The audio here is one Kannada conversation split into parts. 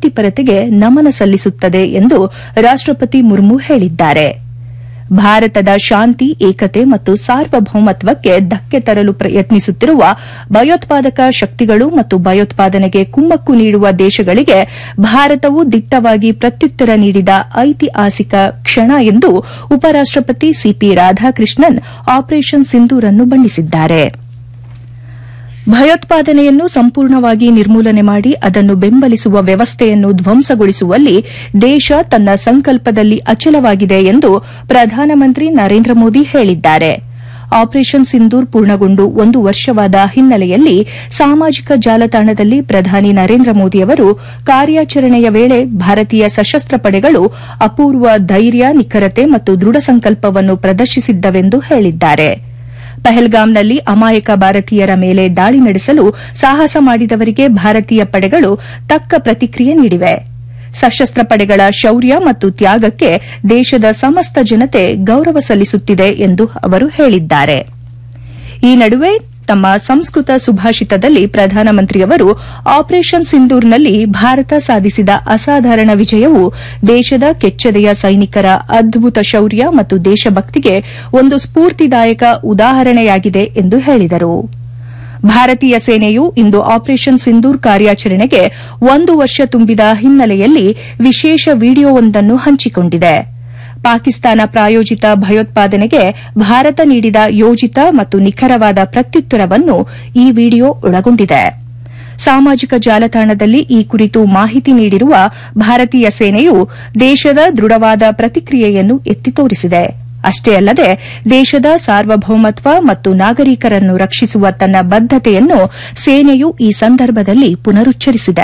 ವೃತ್ತಿಪರತೆಗೆ ನಮನ ಸಲ್ಲಿಸುತ್ತದೆ ಎಂದು ರಾಷ್ಟಪತಿ ಮುರ್ಮು ಹೇಳಿದ್ದಾರೆ ಭಾರತದ ಶಾಂತಿ ಏಕತೆ ಮತ್ತು ಸಾರ್ವಭೌಮತ್ವಕ್ಕೆ ಧಕ್ಕೆ ತರಲು ಪ್ರಯತ್ನಿಸುತ್ತಿರುವ ಭಯೋತ್ಪಾದಕ ಶಕ್ತಿಗಳು ಮತ್ತು ಭಯೋತ್ಪಾದನೆಗೆ ಕುಮ್ಮಕ್ಕು ನೀಡುವ ದೇಶಗಳಿಗೆ ಭಾರತವು ದಿಟ್ಟವಾಗಿ ಪ್ರತ್ಯುತ್ತರ ನೀಡಿದ ಐತಿಹಾಸಿಕ ಕ್ಷಣ ಎಂದು ಉಪರಾಷ್ಟಪತಿ ಸಿಪಿ ರಾಧಾಕೃಷ್ಣನ್ ಆಪರೇಷನ್ ಸಿಂಧೂರ್ ಅನ್ನು ಬಣ್ಣಿಸಿದ್ದಾರೆ ಭಯೋತ್ಪಾದನೆಯನ್ನು ಸಂಪೂರ್ಣವಾಗಿ ನಿರ್ಮೂಲನೆ ಮಾಡಿ ಅದನ್ನು ಬೆಂಬಲಿಸುವ ವ್ಯವಸ್ಥೆಯನ್ನು ಧ್ವಂಸಗೊಳಿಸುವಲ್ಲಿ ದೇಶ ತನ್ನ ಸಂಕಲ್ಪದಲ್ಲಿ ಅಚಲವಾಗಿದೆ ಎಂದು ಪ್ರಧಾನಮಂತ್ರಿ ನರೇಂದ್ರ ಮೋದಿ ಹೇಳಿದ್ದಾರೆ ಆಪರೇಷನ್ ಸಿಂಧೂರ್ ಪೂರ್ಣಗೊಂಡು ಒಂದು ವರ್ಷವಾದ ಹಿನ್ನೆಲೆಯಲ್ಲಿ ಸಾಮಾಜಿಕ ಜಾಲತಾಣದಲ್ಲಿ ಪ್ರಧಾನಿ ನರೇಂದ್ರ ಮೋದಿ ಅವರು ಕಾರ್ಯಾಚರಣೆಯ ವೇಳೆ ಭಾರತೀಯ ಸಶಸ್ತ್ರ ಪಡೆಗಳು ಅಪೂರ್ವ ಧೈರ್ಯ ನಿಖರತೆ ಮತ್ತು ದೃಢ ಸಂಕಲ್ಪವನ್ನು ಪ್ರದರ್ಶಿಸಿದ್ದವೆಂದು ಹೇಳಿದ್ದಾರೆ ಪಹಲ್ಗಾಮ್ನಲ್ಲಿ ಅಮಾಯಕ ಭಾರತೀಯರ ಮೇಲೆ ದಾಳಿ ನಡೆಸಲು ಸಾಹಸ ಮಾಡಿದವರಿಗೆ ಭಾರತೀಯ ಪಡೆಗಳು ತಕ್ಕ ಪ್ರತಿಕ್ರಿಯೆ ನೀಡಿವೆ ಸಶಸ್ತ್ರ ಪಡೆಗಳ ಶೌರ್ಯ ಮತ್ತು ತ್ಯಾಗಕ್ಕೆ ದೇಶದ ಸಮಸ್ತ ಜನತೆ ಗೌರವ ಸಲ್ಲಿಸುತ್ತಿದೆ ಎಂದು ಅವರು ಹೇಳಿದ್ದಾರೆ ಈ ನಡುವೆ ತಮ್ಮ ಸಂಸ್ಕೃತ ಸುಭಾಷಿತದಲ್ಲಿ ಪ್ರಧಾನಮಂತ್ರಿಯವರು ಆಪರೇಷನ್ ಸಿಂಧೂರ್ನಲ್ಲಿ ಭಾರತ ಸಾಧಿಸಿದ ಅಸಾಧಾರಣ ವಿಜಯವು ದೇಶದ ಕೆಚ್ಚೆದೆಯ ಸೈನಿಕರ ಅದ್ಭುತ ಶೌರ್ಯ ಮತ್ತು ದೇಶಭಕ್ತಿಗೆ ಒಂದು ಸ್ಫೂರ್ತಿದಾಯಕ ಉದಾಹರಣೆಯಾಗಿದೆ ಎಂದು ಹೇಳಿದರು ಭಾರತೀಯ ಸೇನೆಯು ಇಂದು ಆಪರೇಷನ್ ಸಿಂಧೂರ್ ಕಾರ್ಯಾಚರಣೆಗೆ ಒಂದು ವರ್ಷ ತುಂಬಿದ ಹಿನ್ನೆಲೆಯಲ್ಲಿ ವಿಶೇಷ ವಿಡಿಯೋವೊಂದನ್ನು ಹಂಚಿಕೊಂಡಿದೆ ಪಾಕಿಸ್ತಾನ ಪ್ರಾಯೋಜಿತ ಭಯೋತ್ಪಾದನೆಗೆ ಭಾರತ ನೀಡಿದ ಯೋಜಿತ ಮತ್ತು ನಿಖರವಾದ ಪ್ರತ್ಯುತ್ತರವನ್ನು ಈ ವಿಡಿಯೋ ಒಳಗೊಂಡಿದೆ ಸಾಮಾಜಿಕ ಜಾಲತಾಣದಲ್ಲಿ ಈ ಕುರಿತು ಮಾಹಿತಿ ನೀಡಿರುವ ಭಾರತೀಯ ಸೇನೆಯು ದೇಶದ ದೃಢವಾದ ಪ್ರತಿಕ್ರಿಯೆಯನ್ನು ಎತ್ತಿ ತೋರಿಸಿದೆ ಅಷ್ಟೇ ಅಲ್ಲದೆ ದೇಶದ ಸಾರ್ವಭೌಮತ್ವ ಮತ್ತು ನಾಗರಿಕರನ್ನು ರಕ್ಷಿಸುವ ತನ್ನ ಬದ್ದತೆಯನ್ನು ಸೇನೆಯು ಈ ಸಂದರ್ಭದಲ್ಲಿ ಪುನರುಚ್ಚರಿಸಿದೆ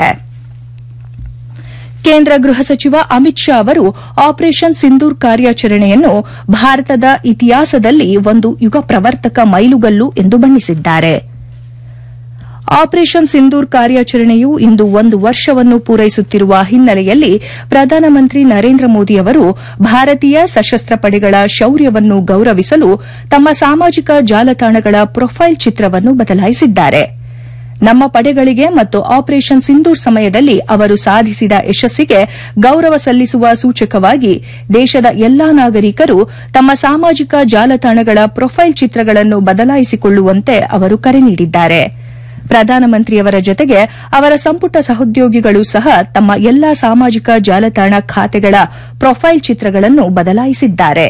ಕೇಂದ್ರ ಗೃಹ ಸಚಿವ ಅಮಿತ್ ಶಾ ಅವರು ಆಪರೇಷನ್ ಸಿಂಧೂರ್ ಕಾರ್ಯಾಚರಣೆಯನ್ನು ಭಾರತದ ಇತಿಹಾಸದಲ್ಲಿ ಒಂದು ಯುಗ ಪ್ರವರ್ತಕ ಮೈಲುಗಲ್ಲು ಎಂದು ಬಣ್ಣಿಸಿದ್ದಾರೆ ಆಪರೇಷನ್ ಸಿಂಧೂರ್ ಕಾರ್ಯಾಚರಣೆಯು ಇಂದು ಒಂದು ವರ್ಷವನ್ನು ಪೂರೈಸುತ್ತಿರುವ ಹಿನ್ನೆಲೆಯಲ್ಲಿ ಪ್ರಧಾನಮಂತ್ರಿ ನರೇಂದ್ರ ಮೋದಿ ಅವರು ಭಾರತೀಯ ಸಶಸ್ತ್ರ ಪಡೆಗಳ ಶೌರ್ಯವನ್ನು ಗೌರವಿಸಲು ತಮ್ಮ ಸಾಮಾಜಿಕ ಜಾಲತಾಣಗಳ ಪ್ರೊಫೈಲ್ ಚಿತ್ರವನ್ನು ಬದಲಾಯಿಸಿದ್ದಾರೆ ನಮ್ಮ ಪಡೆಗಳಿಗೆ ಮತ್ತು ಆಪರೇಷನ್ ಸಿಂಧೂರ್ ಸಮಯದಲ್ಲಿ ಅವರು ಸಾಧಿಸಿದ ಯಶಸ್ಸಿಗೆ ಗೌರವ ಸಲ್ಲಿಸುವ ಸೂಚಕವಾಗಿ ದೇಶದ ಎಲ್ಲಾ ನಾಗರಿಕರು ತಮ್ಮ ಸಾಮಾಜಿಕ ಜಾಲತಾಣಗಳ ಪ್ರೊಫೈಲ್ ಚಿತ್ರಗಳನ್ನು ಬದಲಾಯಿಸಿಕೊಳ್ಳುವಂತೆ ಅವರು ಕರೆ ನೀಡಿದ್ದಾರೆ ಪ್ರಧಾನಮಂತ್ರಿಯವರ ಜೊತೆಗೆ ಅವರ ಸಂಪುಟ ಸಹೋದ್ಯೋಗಿಗಳು ಸಹ ತಮ್ಮ ಎಲ್ಲಾ ಸಾಮಾಜಿಕ ಜಾಲತಾಣ ಖಾತೆಗಳ ಪ್ರೊಫೈಲ್ ಚಿತ್ರಗಳನ್ನು ಬದಲಾಯಿಸಿದ್ದಾರೆ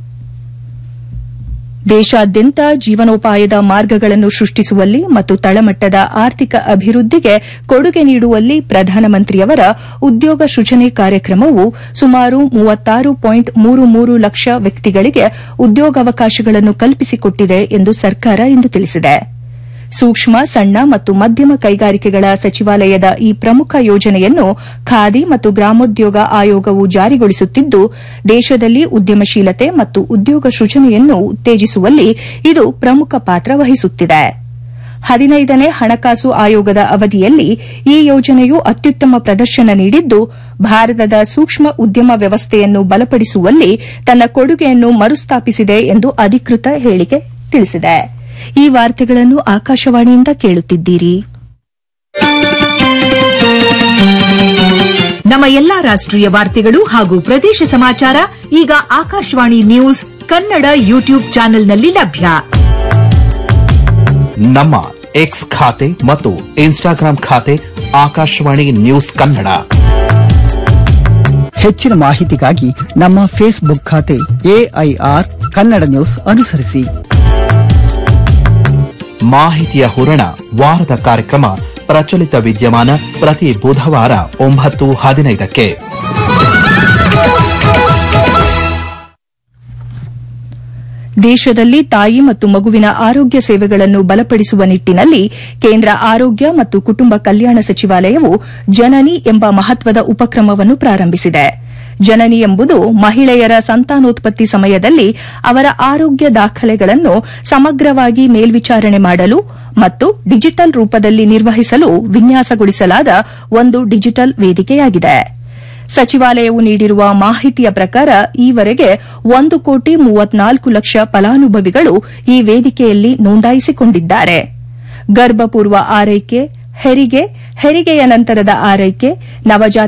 ದೇಶಾದ್ಯಂತ ಜೀವನೋಪಾಯದ ಮಾರ್ಗಗಳನ್ನು ಸೃಷ್ಟಿಸುವಲ್ಲಿ ಮತ್ತು ತಳಮಟ್ಟದ ಆರ್ಥಿಕ ಅಭಿವೃದ್ಧಿಗೆ ಕೊಡುಗೆ ನೀಡುವಲ್ಲಿ ಪ್ರಧಾನಮಂತ್ರಿಯವರ ಉದ್ಯೋಗ ಸೃಜನೆ ಕಾರ್ಯಕ್ರಮವು ಸುಮಾರು ಮೂವತ್ತಾರು ಪಾಯಿಂಟ್ ಮೂರು ಮೂರು ಲಕ್ಷ ವ್ಯಕ್ತಿಗಳಿಗೆ ಉದ್ಯೋಗಾವಕಾಶಗಳನ್ನು ಕಲ್ಪಿಸಿಕೊಟ್ಟಿದೆ ಎಂದು ಸರ್ಕಾರ ಇಂದು ತಿಳಿಸಿದೆ ಸೂಕ್ಷ್ಮ ಸಣ್ಣ ಮತ್ತು ಮಧ್ಯಮ ಕೈಗಾರಿಕೆಗಳ ಸಚಿವಾಲಯದ ಈ ಪ್ರಮುಖ ಯೋಜನೆಯನ್ನು ಖಾದಿ ಮತ್ತು ಗ್ರಾಮೋದ್ಯೋಗ ಆಯೋಗವು ಜಾರಿಗೊಳಿಸುತ್ತಿದ್ದು ದೇಶದಲ್ಲಿ ಉದ್ಯಮಶೀಲತೆ ಮತ್ತು ಉದ್ಯೋಗ ಸೃಜನೆಯನ್ನು ಉತ್ತೇಜಿಸುವಲ್ಲಿ ಇದು ಪ್ರಮುಖ ಪಾತ್ರ ವಹಿಸುತ್ತಿದೆ ಹದಿನೈದನೇ ಹಣಕಾಸು ಆಯೋಗದ ಅವಧಿಯಲ್ಲಿ ಈ ಯೋಜನೆಯು ಅತ್ಯುತ್ತಮ ಪ್ರದರ್ಶನ ನೀಡಿದ್ದು ಭಾರತದ ಸೂಕ್ಷ್ಮ ಉದ್ಯಮ ವ್ಯವಸ್ಥೆಯನ್ನು ಬಲಪಡಿಸುವಲ್ಲಿ ತನ್ನ ಕೊಡುಗೆಯನ್ನು ಮರುಸ್ಥಾಪಿಸಿದೆ ಎಂದು ಅಧಿಕೃತ ಹೇಳಿಕೆ ತಿಳಿಸಿದೆ ಈ ವಾರ್ತೆಗಳನ್ನು ಆಕಾಶವಾಣಿಯಿಂದ ಕೇಳುತ್ತಿದ್ದೀರಿ ನಮ್ಮ ಎಲ್ಲಾ ರಾಷ್ಟ್ರೀಯ ವಾರ್ತೆಗಳು ಹಾಗೂ ಪ್ರದೇಶ ಸಮಾಚಾರ ಈಗ ಆಕಾಶವಾಣಿ ನ್ಯೂಸ್ ಕನ್ನಡ ಯೂಟ್ಯೂಬ್ ಚಾನೆಲ್ನಲ್ಲಿ ಲಭ್ಯ ನಮ್ಮ ಎಕ್ಸ್ ಖಾತೆ ಮತ್ತು ಇನ್ಸ್ಟಾಗ್ರಾಂ ಖಾತೆ ಆಕಾಶವಾಣಿ ನ್ಯೂಸ್ ಕನ್ನಡ ಹೆಚ್ಚಿನ ಮಾಹಿತಿಗಾಗಿ ನಮ್ಮ ಫೇಸ್ಬುಕ್ ಖಾತೆ ಎಐಆರ್ ಕನ್ನಡ ನ್ಯೂಸ್ ಅನುಸರಿಸಿ ಮಾಹಿತಿಯ ಹೂರಣ ವಾರದ ಕಾರ್ಯಕ್ರಮ ಪ್ರಚಲಿತ ವಿದ್ಯಮಾನ ಪ್ರತಿ ಬುಧವಾರ ಒಂಬತ್ತು ಹದಿನೈದಕ್ಕೆ ದೇಶದಲ್ಲಿ ತಾಯಿ ಮತ್ತು ಮಗುವಿನ ಆರೋಗ್ಯ ಸೇವೆಗಳನ್ನು ಬಲಪಡಿಸುವ ನಿಟ್ಟಿನಲ್ಲಿ ಕೇಂದ್ರ ಆರೋಗ್ಯ ಮತ್ತು ಕುಟುಂಬ ಕಲ್ಯಾಣ ಸಚಿವಾಲಯವು ಜನನಿ ಎಂಬ ಮಹತ್ವದ ಉಪಕ್ರಮವನ್ನು ಪ್ರಾರಂಭಿಸಿದೆ ಜನನಿ ಎಂಬುದು ಮಹಿಳೆಯರ ಸಂತಾನೋತ್ಪತ್ತಿ ಸಮಯದಲ್ಲಿ ಅವರ ಆರೋಗ್ಯ ದಾಖಲೆಗಳನ್ನು ಸಮಗ್ರವಾಗಿ ಮೇಲ್ವಿಚಾರಣೆ ಮಾಡಲು ಮತ್ತು ಡಿಜಿಟಲ್ ರೂಪದಲ್ಲಿ ನಿರ್ವಹಿಸಲು ವಿನ್ಯಾಸಗೊಳಿಸಲಾದ ಒಂದು ಡಿಜಿಟಲ್ ವೇದಿಕೆಯಾಗಿದೆ ಸಚಿವಾಲಯವು ನೀಡಿರುವ ಮಾಹಿತಿಯ ಪ್ರಕಾರ ಈವರೆಗೆ ಒಂದು ಕೋಟಿ ಮೂವತ್ನಾಲ್ಕು ಲಕ್ಷ ಫಲಾನುಭವಿಗಳು ಈ ವೇದಿಕೆಯಲ್ಲಿ ನೋಂದಾಯಿಸಿಕೊಂಡಿದ್ದಾರೆ ಗರ್ಭಪೂರ್ವ ಆರೈಕೆ ಹೆರಿಗೆ ಹೆರಿಗೆಯ ನಂತರದ ಆರೈಕೆ ನವಜಾತ